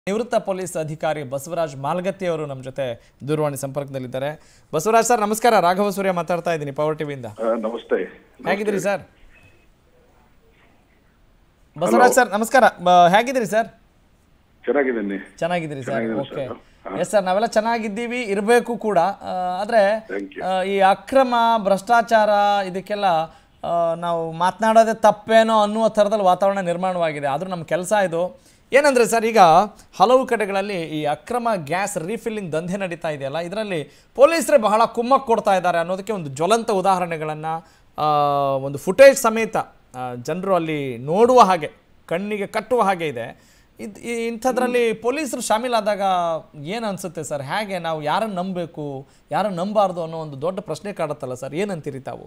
ನಿವೃತ್ತ ಪೊಲೀಸ್ ಅಧಿಕಾರಿ ಬಸವರಾಜ್ ಮಾಲ್ಗತ್ತಿ ಅವರು ನಮ್ಮ ಜೊತೆ ದೂರವಾಣಿ ಸಂಪರ್ಕದಲ್ಲಿದ್ದಾರೆ ಬಸವರಾಜ್ ಸರ್ ನಮಸ್ಕಾರ ರಾಘವ ಸೂರ್ಯ ಮಾತಾಡ್ತಾ ಇದ್ದೀನಿ ಪವರ್ ಟಿವಿಯಿಂದ ಆ, ನಮಸ್ತೆ ಹೇಗಿದ್ದೀರಿ ಸರ್ ಬಸವರಾಜ್ ಸರ್ ನಮಸ್ಕಾರ ಬ- ಹೇಗಿದ್ದೀರಿ ಸರ್ ಚೆನ್ನಾಗಿದ್ದೀನಿ ಚೆನ್ನಾಗಿದ್ದೀರಿ ಸರ್ ಚೆನ್ನಾಗಿದ್ದೀನಿ ಓಕೆ ಸರ್. ಎಸ್ ಸರ್ ನಾವೆಲ್ಲ ಚೆನ್ನಾಗಿದ್ದೀವಿ ಇರಬೇಕು ಕೂಡ ಆ, ಆದ್ರೆ Thank you. ಆ, ಈ ಅಕ್ರಮ ಭ್ರಷ್ಟಾಚಾರ ಇದಕ್ಕೆಲ್ಲ ಆ, ನಾವು ಮಾತನಾಡೋದೇ ತಪ್ಪೇನೋ ಅನ್ನುವ ಥರದಲ್ಲಿ ವಾತಾವರಣ ನಿರ್ಮಾಣವಾಗಿದೆ ಆದರೂ ನಮ್ಮ ಕೆಲಸ ಇದು ಏನಂದರೆ ಸರ್ ಈಗ ಹಲವು ಕಡೆಗಳಲ್ಲಿ ಈ ಅಕ್ರಮ ಗ್ಯಾಸ್ ರೀಫಿಲ್ಲಿಂಗ್ ದಂಧೆ ನಡೀತಾ ಇದೆಯಲ್ಲ ಇದರಲ್ಲಿ ಪೊಲೀಸರೇ ಬಹಳ ಕುಮ್ಮಕ್ಕು ಕೊಡ್ತಾ ಇದ್ದಾರೆ ಅನ್ನೋದಕ್ಕೆ ಒಂದು ಜ್ವಲಂತ ಉದಾಹರಣೆಗಳನ್ನು ಒಂದು ಫುಟೇಜ್ ಸಮೇತ ಜನರು ಅಲ್ಲಿ ನೋಡುವ ಹಾಗೆ ಕಣ್ಣಿಗೆ ಕಟ್ಟುವ ಹಾಗೆ ಇದೆ ಇದು ಇಂಥದ್ರಲ್ಲಿ ಪೊಲೀಸರು ಶಾಮೀಲಾದಾಗ ಏನು ಅನಿಸುತ್ತೆ ಸರ್ ಹೇಗೆ ನಾವು ಯಾರನ್ನು ನಂಬಬೇಕು ಯಾರನ್ನು ನಂಬಾರ್ದು ಅನ್ನೋ ಒಂದು ದೊಡ್ಡ ಪ್ರಶ್ನೆ ಕಾಡುತ್ತಲ್ಲ ಸರ್ ಏನಂತೀರಿ ತಾವು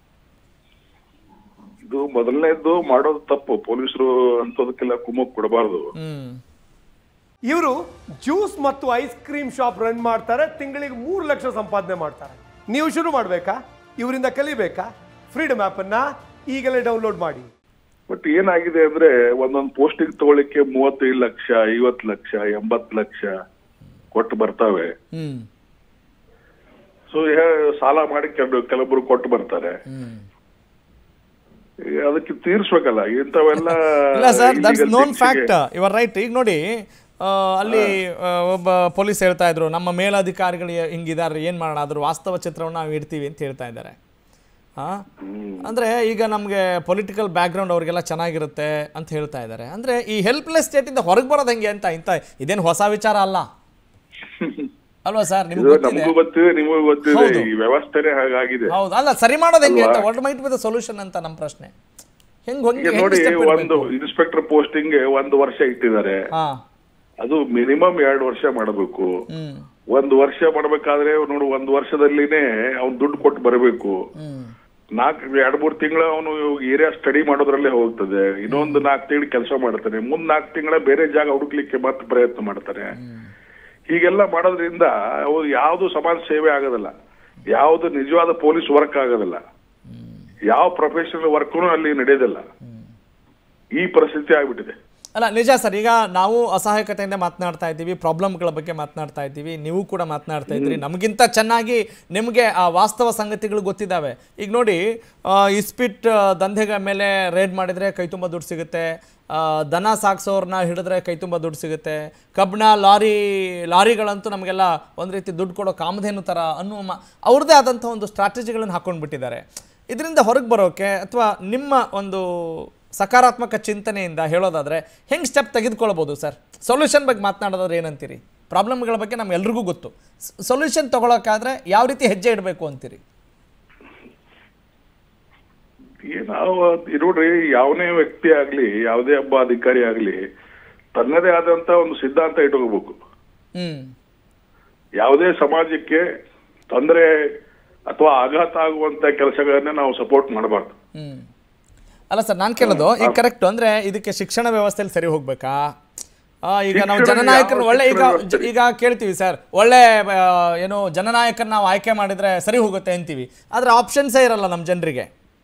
ಇದು ಮೊದಲನೇದ್ದು ಮಾಡೋದು ತಪ್ಪು ಪೊಲೀಸರು ಅಂತದಕ್ಕೆಲ್ಲ ಕುಮ್ಮಕ್ ಕೊಡಬಾರ್ದು ಹ್ಮ್ ಇವರು ಜ್ಯೂಸ್ ಮತ್ತು ಐಸ್ ಕ್ರೀಮ್ ಶಾಪ್ ರನ್ ಮಾಡ್ತಾರೆ ತಿಂಗಳಿಗೆ ಮೂರು ಲಕ್ಷ ಸಂಪಾದನೆ ಮಾಡ್ತಾರೆ ನೀವು ಶುರು ಮಾಡಬೇಕಾ ಇವರಿಂದ ಕಲಿಬೇಕಾ ಫ್ರೀಡಮ್ ಅನ್ನ ಈಗಲೇ ಡೌನ್ಲೋಡ್ ಮಾಡಿ ಬಟ್ ಏನಾಗಿದೆ ಅಂದ್ರೆ ಒಂದೊಂದು ಪೋಸ್ಟಿಂಗ್ ತಗೊಳ್ಳಿಕ್ಕೆ ಮೂವತ್ತೈದು ಲಕ್ಷ ಐವತ್ತು ಲಕ್ಷ ಎಂಬತ್ತು ಲಕ್ಷ ಕೊಟ್ಟು ಬರ್ತಾವೆ ಹ್ಮ್ ಸೊ ಸಾಲ ಮಾಡಿ ಕೆಲ ಕೆಲವೊಬ್ರು ಕೊಟ್ಟು ಬರ್ತಾರೆ ಹ್ಮ್ ಈಗ ಅದಕ್ಕೆ ತೀರ್ಸ್ಬೇಕಲ್ಲ ಇಂಥವೆಲ್ಲ ಇಲ್ಲ sir that's illegal known things ಗೆ- ಫ್ಯಾಕ್ಟ್ ಇವರ್ ರೈಟ್ ಈಗ ನೋಡಿ ಆ, ಅಲ್ಲಿ ಆ, ಒಬ್ಬ ಪೊಲೀಸ್ ಹೇಳ್ತಾ ಇದ್ರು ನಮ್ಮ ಮೇಲಧಿಕಾರಿಗಳು ಹಿಂಗಿದ್ದಾರೆ ಏನು ಮಾಡೋಣ ಅದ್ರ ವಾಸ್ತವ ಚಿತ್ರವನ್ನು ನಾವು ಇಡ್ತೀವಿ ಅಂತ ಹೇಳ್ತಾ ಇದ್ದಾರೆ ಆ? ಅಂದ್ರೆ ಈಗ ನಮಗೆ ಪೊಲಿಟಿಕಲ್ ಬ್ಯಾಕ್ಗ್ರೌಂಡ್ ಅವ್ರಿಗೆಲ್ಲ ಚೆನ್ನಾಗಿರುತ್ತೆ ಅಂತ ಹೇಳ್ತಾ ಇದ್ದಾರೆ ಅಂದ್ರೆ ಈ ಹೆಲ್ಪ್ಲೆಸ್ ಸ್ಟೇಟಿಂದ ಹೊರಗೆ ಬರೋದು ಹೆಂಗೆ ಅಂತ ಇಂಥ ಇದೇನು ಹೊಸ ವಿಚಾರ ಅಲ್ಲ ಅಲ್ವಾ ಸರ್ ನಿಮ್ಗೆ ಇದು ಗೊತ್ತಿದೆ ನಮಗೂ ಗೊತ್ತಿದೆ ನಿಮಗೂ ಗೊತ್ತಿದೆ ಹೌದು. ಈ ವ್ಯವಸ್ಥೆನೇ ಹಾಗಾಗಿದೆ ಹೌದು ಅಲ್ಲ ಸರಿ ಮಾಡೋದು ಹೆಂಗೆ ಅಂತ what might be the solution ಅಂತ ನಮ್ಮ ಪ್ರಶ್ನೆ ಹೆಂಗ್ ಈಗ ಹೊಂಗೆ ನೋಡಿ ಒಂದು ಇನ್ಸ್ಪೆಕ್ಟರ್ ಪೋಸ್ಟಿಂಗ್ ಒಂದು ವರ್ಷ ಇಟ್ಟಿದ್ದಾರೆ ಹಾ ಅದು ಮಿನಿಮಮ್ ಎರಡು ವರ್ಷ ಮಾಡಬೇಕು ಹ್ಮ್ ಒಂದು ವರ್ಷ ಮಾಡ್ಬೇಕಾದ್ರೆ ನೋಡು ಒಂದು ವರ್ಷದಲ್ಲಿನೇ ಅವ್ನು ದುಡ್ಡು ಕೊಟ್ಟು ಬರಬೇಕು ಹ್ಮ್ ನಾಲ್ಕು ಎರಡ್ ಮೂರು ತಿಂಗಳು ಅವನು ಏರಿಯಾ ಸ್ಟಡಿ ಮಾಡೋದ್ರಲ್ಲೇ ಹೋಗ್ತದೆ ಇನ್ನೊಂದು ನಾಲ್ಕು ತಿಂಗಳು ಕೆಲಸ ಮಾಡ್ತಾನೆ ಮುಂದ್ ನಾಲ್ಕು ತಿಂಗಳ ಬೇರೆ ಜಾಗ ಹುಡುಕ್ಲಿಕ್ಕೆ ಮತ್ತೆ ಪ್ರಯತ್ನ ಮಾಡ್ತಾನೆ ಹೀಗೆಲ್ಲ ಮಾಡೋದ್ರಿಂದ ಅವು ಯಾವುದು ಸಮಾಜ ಸೇವೆ ಆಗೋದಿಲ್ಲ ಯಾವುದು ನಿಜವಾದ ಪೊಲೀಸ್ ವರ್ಕ್ ಆಗೋದಿಲ್ಲ ಯಾವ ಪ್ರೊಫೆಷನಲ್ ವರ್ಕ್ನು ಅಲ್ಲಿ ನಡೆಯೋದಿಲ್ಲ ಈ ಪರಿಸ್ಥಿತಿ ಆಗ್ಬಿಟ್ಟಿದೆ ಅಲ್ಲ ನಿಜ ಸರ್ ಈಗ ನಾವು ಅಸಹಾಯಕತೆಯಿಂದ ಮಾತನಾಡ್ತಾ ಇದ್ದೀವಿ ಪ್ರಾಬ್ಲಮ್ಗಳ ಬಗ್ಗೆ ಮಾತನಾಡ್ತಾ ಇದ್ದೀವಿ ನೀವು ಕೂಡ ಮಾತನಾಡ್ತಾ ಇದ್ದೀರಿ ನಮಗಿಂತ ಚೆನ್ನಾಗಿ ನಿಮಗೆ ಆ ವಾಸ್ತವ ಸಂಗತಿಗಳು ಗೊತ್ತಿದ್ದಾವೆ ಈಗ ನೋಡಿ ಆ, ಇಸ್ಪಿಟ್ ಆ, ದಂಧೆಗಳ ಮೇಲೆ ರೇಡ್ ಮಾಡಿದರೆ ಕೈ ತುಂಬ ದುಡ್ಡು ಸಿಗುತ್ತೆ ಆ, ದನ ಸಾಗಿಸೋರ್ನ ಹಿಡಿದ್ರೆ ಕೈ ತುಂಬ ದುಡ್ಡು ಸಿಗುತ್ತೆ ಕಬ್ಬಣ ಲಾರಿ ಲಾರಿಗಳಂತೂ ನಮಗೆಲ್ಲ ಒಂದು ರೀತಿ ದುಡ್ಡು ಕೊಡೋ ಕಾಮಧೇನು ಥರ ಅನ್ನುವ ಮಾ ಅವ್ರದ್ದೇ ಆದಂಥ ಒಂದು ಸ್ಟ್ರಾಟಜಿಗಳನ್ನು ಹಾಕೊಂಡು ಬಿಟ್ಟಿದ್ದಾರೆ ಇದರಿಂದ ಹೊರಗೆ ಬರೋಕೆ ಅಥವಾ ನಿಮ್ಮ ಒಂದು ಸಕಾರಾತ್ಮಕ ಚಿಂತನೆಯಿಂದ ಹೇಳೋದಾದ್ರೆ ಹೆಂಗೆ ಸ್ಟೆಪ್ ತೆಗೆದುಕೊಳ್ಬೋದು ಸರ್ ಸೊಲ್ಯೂಷನ್ ಬಗ್ಗೆ ಮಾತನಾಡೋದಾದ್ರೆ ಏನಂತೀರಿ ಪ್ರಾಬ್ಲಮ್ಗಳ ಬಗ್ಗೆ ನಮ್ಗೆಲ್ರಿಗೂ ಗೊತ್ತು ಸೊಲ್ಯೂಷನ್ ತಗೊಳಕ್ಕಾದ್ರೆ ಯಾವ ರೀತಿ ಹೆಜ್ಜೆ ಇಡಬೇಕು ಅಂತೀರಿ ಈ ನಾವು ಈ ನೋಡ್ರಿ ಯಾವನೇ ವ್ಯಕ್ತಿ ಆಗ್ಲಿ ಯಾವುದೇ ಒಬ್ಬ ಅಧಿಕಾರಿ ಆಗ್ಲಿ ತನ್ನದೇ ಆದಂತ ಒಂದು ಸಿದ್ಧಾಂತ ಇಟ್ಕೋಬೇಕು ಹ್ಮ್ ಯಾವುದೇ ಸಮಾಜಕ್ಕೆ ತೊಂದರೆ ಅಥವಾ ಆಘಾತ ಆಗುವಂತ ಕೆಲಸಗಳನ್ನ ನಾವು ಸಪೋರ್ಟ್ ಮಾಡಬಾರ್ದು ಹ್ಮ್ ಅಲ್ಲ ಸರ್ ನಾನು ಕೇಳೋದು ಈಗ ಕರೆಕ್ಟ್ ಅಂದ್ರೆ ಇದಕ್ಕೆ ಶಿಕ್ಷಣ ವ್ಯವಸ್ಥೆಯಲ್ಲಿ ಸರಿ ಹೋಗ್ಬೇಕಾ ಆ, ಈಗ ನಾವು ಶಿಕ್ಷಣ ಜನನಾಯಕರು ಯಾವ ಒಳ್ಳೆ ಈಗ ಶಿಕ್ಷಣ ವ್ಯವಸ್ಥೆ? ಈಗ ಕೇಳ್ತೀವಿ ಸರ್ ಒಳ್ಳೆ ಆ, ಏನು ಜನನಾಯಕರನ್ನ ನಾವು ಆಯ್ಕೆ ಮಾಡಿದ್ರೆ ಸರಿ ಹೋಗುತ್ತೆ ಅಂತೀವಿ ಆದ್ರೆ ಆಪ್ಷನ್ಸೇ ಇರಲ್ಲ ನಮ್ಮ ಜನರಿಗೆ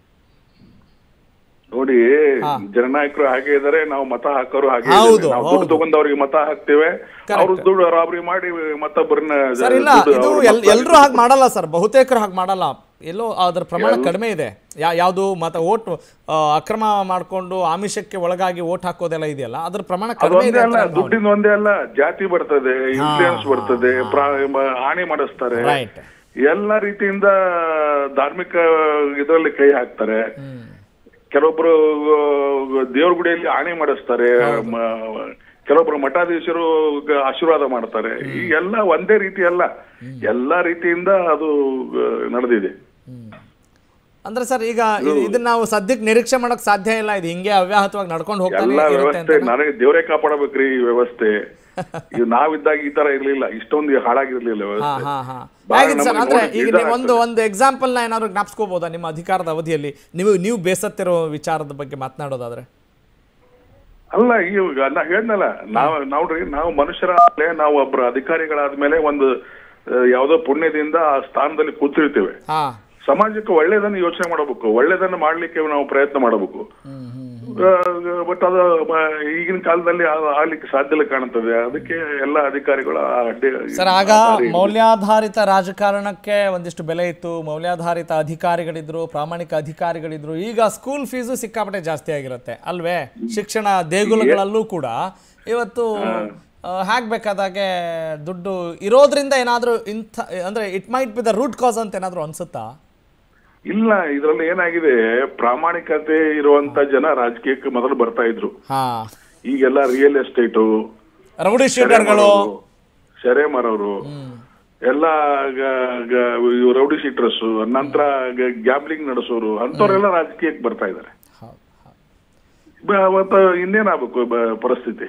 ನೋಡಿ ಜನನಾಯಕರು ಹಾಗೆ ಇದಾರೆ ನಾವು ಮತ ಹಾಕೋರು ಹಾಗೆ ಹೌದು, ಇದ್ದಾರೆ. ನಾವು ದುಡ್ಡು ಹೌದು. ತಗೊಂಡವ್ರಿಗೆ ಮತ ಹಾಕ್ತೇವೆ ಅವ್ರು ದುಡ್ಡು ರಾಬರಿ ಮಾಡಿ ಮತ್ತೊಬ್ಬರನ್ನ ಸರ್ ಇಲ್ಲ ದುಡ್ಡು ಇದು ಅವ್ರ ಎಲ್ ಮಕ್ಳು ಎಲ್ಲರೂ ಹಾಗೆ ಮಾಡಲ್ಲ ಸರ್ ಬಹುತೇಕರು ಹಾಗೆ ಮಾಡಲ್ಲ ಎಲ್ಲೋ ಅದರ ಪ್ರಮಾಣ ಕಡಿಮೆ ಇದೆ ಯಾ ಯಾವುದು ಮತ್ತೆ ಓಟ್ ಅಕ್ರಮ ಮಾಡಿಕೊಂಡು ಆಮಿಷಕ್ಕೆ ಒಳಗಾಗಿ ಓಟ್ ಹಾಕೋದೆಲ್ಲ ಇದೆಯಲ್ಲ ಅದ್ರ ಪ್ರಮಾಣ ಕಡಿಮೆ ಅದೊಂದೇ ಇದೆ ಅಲ್ಲ ಅಂತ ನನ್ನ ಭಾವನೆ. ದುಡ್ಡಿನ ಒಂದೇ ಅಲ್ಲ ಜಾತಿ ಬರ್ತದೆ ಇನ್ಫ್ಲೂಯೆನ್ಸ್ ಬರ್ತದೆ ಪ್ರಾ- ಮ- ಹಾನಿ ಮಾಡಿಸ್ತಾರೆ Right. ಎಲ್ಲ ರೀತಿಯಿಂದ ಧಾರ್ಮಿಕ ಇದರಲ್ಲಿ ಕೈ ಹಾಕ್ತಾರೆ ಕೆಲವೊಬ್ರು ದೇವ್ರ ಗುಡಿಯಲ್ಲಿ ಆಣೆ ಮಾಡಿಸ್ತಾರೆ ಮ- ಕೆಲವೊಬ್ರು ಮಠಾಧೀಶರು ಗ- ಆಶೀರ್ವಾದ ಮಾಡ್ತಾರೆ ಈ ಎಲ್ಲ ಒಂದೇ ರೀತಿ ಅಲ್ಲ ಎಲ್ಲಾ ರೀತಿಯಿಂದ ಅದು ಆ, ನಡೆದಿದೆ ಅಂದ್ರೆ ಸರ್ ಈಗ ಇದ್- ಇದನ್ನ ನಾವು ಸದ್ಯಕ್ಕೆ ನಿರೀಕ್ಷೆ ಮಾಡಕ್ ಸಾಧ್ಯ ಇಲ್ಲ ಇದು ಹಿಂಗೆ ಅವ್ಯಾಹತವಾಗಿ ನಡ್ಕೊಂಡು ಹೋಗ್ತಾನೆ ಎಲ್ಲ ಇರುತ್ತೆ ವ್ಯವಸ್ಥೆ ಅಂತ ನನಗೆ ದೇವರೇ ಕಾಪಾಡಬೇಕ್ರಿ ಈ ವ್ಯವಸ್ಥೆ ಇದು ನಾವಿದ್ದಾಗ ಈ ತರ ಇರ್ಲಿಲ್ಲ ಇಷ್ಟೊಂದು ಹಾಳಾಗಿರ್ಲಿಲ್ಲ ಹಾ ವ್ಯವಸ್ಥೆ ಹಾ ಹಾ ಬಾಳ ಹೇಗಿದೆ ಸರ್ ನಮಗೆ ಅಂದ್ರೆ ನೋಡಿ ಈಗ ಬೇಜಾರ್ ನೀವು ಒಂದು ಆಗ್ತದೆ. ಒಂದು ಎಕ್ಸಾಂಪಲ್ ನ ಏನಾದ್ರು ಜ್ಞಾಪಿಸ್ಕೋಬಹುದಾ ನಿಮ್ಮ ಅಧಿಕಾರದ ಅವಧಿಯಲ್ಲಿ ನೀವು ನೀವು ಬೇಸತ್ತಿರೋ ವಿಚಾರದ ಬಗ್ಗೆ ಮಾತನಾಡೋದಾದ್ರೆ ಅಲ್ಲ ಈಗ ನಾ ಹೇಳ್ದಲ್ಲ ನಾವ್ ನೋಡ್ರಿ ನಾವು ಮನುಷ್ಯರಾದ್ಮೇಲೆ ನಾವು ಒಬ್ರು ಅಧಿಕಾರಿಗಳಾದ್ಮೇಲೆ ಒಂದು ಆ, ಯಾವ್ದೋ ಪುಣ್ಯದಿಂದ ಆ ಸ್ಥಾನದಲ್ಲಿ ಕೂತಿರ್ತೇವೆ ಹಾ ಸಮಾಜಕ್ಕೆ ಒಳ್ಳೇದನ್ನ ಯೋಚನೆ ಮಾಡಬೇಕು ಒಳ್ಳೇದನ್ನ ಮಾಡ್ಲಿಕ್ಕೆ ನಾವು ಪ್ರಯತ್ನ ಮಾಡಬೇಕು ಬಟ್ ಅದು ಮ- ಈಗಿನ ಕಾಲದಲ್ಲಿ ಅದು ಆಗ್ಲಿಕ್ಕೆ ಸಾಧ್ಯ ಇಲ್ಲ ಕಾಣುತ್ತದೆ ಅದಕ್ಕೆ ಎಲ್ಲ ಅಧಿಕಾರಿಗಳು ಆ ಅಡ್ಡಿ ಸರ್ ಆಗ ಆ ದಾರಿ- ಮೌಲ್ಯಾಧಾರಿತ ರಾಜಕಾರಣಕ್ಕೆ ಒಂದಿಷ್ಟು ಬೆಲೆ ಇತ್ತು ಮೌಲ್ಯಾಧಾರಿತ ಅಧಿಕಾರಿಗಳಿದ್ರು ಪ್ರಾಮಾಣಿಕ ಅಧಿಕಾರಿಗಳಿದ್ರು ಈಗ ಸ್ಕೂಲ್ ಫೀಸು ಸಿಕ್ಕಾಪಟ್ಟೆ ಜಾಸ್ತಿ ಆಗಿರುತ್ತೆ ಅಲ್ವೇ ಶಿಕ್ಷಣ ದೇಗುಲಗಳಲ್ಲೂ ಕೂಡ ಇವತ್ತು ಹ್ಯಾಕ್ ಬೇಕಾದಾಗೆ ದುಡ್ಡು ಇರೋದ್ರಿಂದ ಏನಾದರೂ ಇಂಥ ಅಂದ್ರೆ it might be the root cause ಅಂತ ಏನಾದರೂ ಅನ್ಸುತ್ತಾ ಇಲ್ಲ ಇದ್ರಲ್ಲಿ ಏನಾಗಿದೆ ಪ್ರಾಮಾಣಿಕತೆ ಇರುವಂತ ಜನ ರಾಜಕೀಯಕ್ಕೆ ಮೊದಲು ಬರ್ತಾ ಇದ್ರು ಹಾ ಈಗೆಲ್ಲ ರಿಯಲ್ ಎಸ್ಟೇಟು ರೌಡಿ ಶೀಟರ್ಗಳು ಸೆರೆ ಮಾರೋರು ಎಲ್ಲ ಗ- ಗ- ಇವ್ ರೌಡಿ ಶೀಟರ್ಸ್ ನಂತರ ಗ್ಯಾಮ್ಲಿಂಗ್ ನಡೆಸೋರು ಅಂತವ್ರೆಲ್ಲ ರಾಜಕೀಯಕ್ಕೆ ಬರ್ತಾ ಇದ್ದಾರೆ ಹೌದು ಬ- ಅವತ್ತು ಇನ್ನೇನಾಗಬೇಕು ಪರಿಸ್ಥಿತಿ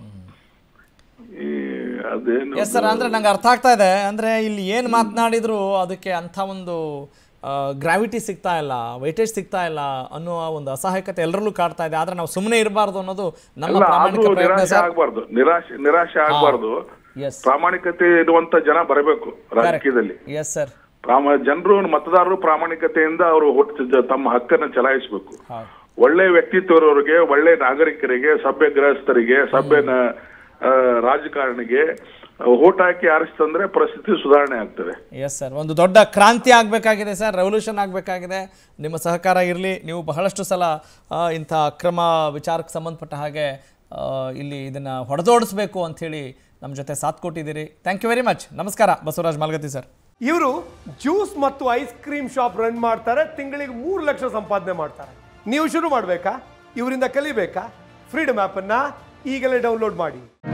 ಈ ಅದೇನು ಎಸ್ ಸರ್ ಅಂದ್ರೆ ನಂಗೆ ಅರ್ಥ ಆಗ್ತಾ ಇದೆ ಅಂದ್ರೆ ಇಲ್ಲಿ ಏನು ಮಾತನಾಡಿದ್ರು ಅದಕ್ಕೆ ಅಂಥ ಒಂದು ಗ್ರಾವಿಟಿ ಸಿಗ್ತಾ ಇಲ್ಲ ವೈಟೇಜ್ ಸಿಗ್ತಾ ಇಲ್ಲ ಅನ್ನುವ ಒಂದು ಅಸಹಾಯಕತೆ ಎಲ್ಲರಲ್ಲೂ ಕಾಡ್ತಾ ಇದೆ ಆದ್ರೆ ನಾವು ಸುಮ್ಮನೆ ಇರಬಾರ್ದು ಅನ್ನೋದು ನಮ್ಮ ಅಲ್ಲ ಪ್ರಾಮಾಣಿಕ ಅದು ಪ್ರಯತ್ನ ನಿರಾಶೆ ಸರ್ ಆಗ್ಬಾರ್ದು ನಿರಾಶೆ ನಿರಾಶೆ ಆಗ್ಬಾರ್ದು ಎಸ್ ಪ್ರಾಮಾಣಿಕತೆ ಇರುವಂತ ಜನ ಬರಬೇಕು ರಾಜಕೀಯದಲ್ಲಿ ಎಸ್ ಸರ್ ಪ್ರಾಮ ಜನರು ಮತದಾರರು ಪ್ರಾಮಾಣಿಕತೆಯಿಂದ ಅವರು ಒಟ್ಟು ತಮ್ಮ ಹಕ್ಕನ್ನು ಚಲಾಯಿಸಬೇಕು ಹೌದು ಒಳ್ಳೆ ವ್ಯಕ್ತಿತ್ವ ಇರೋರಿಗೆ ಒಳ್ಳೆ ನಾಗರಿಕರಿಗೆ ಸಭ್ಯ ಗೃಹಸ್ಥರಿಗೆ ಸಭ್ಯ ನ- ಆ, ರಾಜಕಾರಣಿಗೆ ಓಟ್ ಹಾಕಿ ಆರಿಸ್ತಂದ್ರೆ ಪರಿಸ್ಥಿತಿ ಸುಧಾರಣೆ ಆಗ್ತದೆ ಎಸ್ ಸರ್ ಒಂದು ದೊಡ್ಡ ಕ್ರಾಂತಿ ಆಗಬೇಕಾಗಿದೆ ಸರ್ ರೆವಲ್ಯೂಷನ್ ಆಗಬೇಕಾಗಿದೆ ನಿಮ್ಮ ಸಹಕಾರ ಇರಲಿ ನೀವು ಬಹಳಷ್ಟು ಸಲ ಆ, ಇಂಥ ಅಕ್ರಮ ವಿಚಾರಕ್ಕೆ ಸಂಬಂಧಪಟ್ಟ ಹಾಗೆ ಆ, ಇಲ್ಲಿ ಇದನ್ನು ಹೊಡೆದೋಡಿಸ್ಬೇಕು ಅಂಥೇಳಿ ನಮ್ಮ ಜೊತೆ ಸಾಥ್ ಕೊಟ್ಟಿದ್ದೀರಿ ಥ್ಯಾಂಕ್ ಯು ವೆರಿ ಮಚ್ ನಮಸ್ಕಾರ ಬಸವರಾಜ್ ಮಾಲ್ಗತಿ ಸರ್ ಇವರು ಜ್ಯೂಸ್ ಮತ್ತು ಐಸ್ ಕ್ರೀಮ್ ಶಾಪ್ ರನ್ ಮಾಡ್ತಾರೆ ತಿಂಗಳಿಗೆ ಮೂರು ಲಕ್ಷ ಸಂಪಾದನೆ ಮಾಡ್ತಾರೆ ನೀವು ಶುರು ಮಾಡಬೇಕಾ ಇವರಿಂದ ಕಲಿಬೇಕಾ ಫ್ರೀಡಮ್ ಆ್ಯಪನ್ನು ಈಗಲೇ ಡೌನ್ಲೋಡ್ ಮಾಡಿ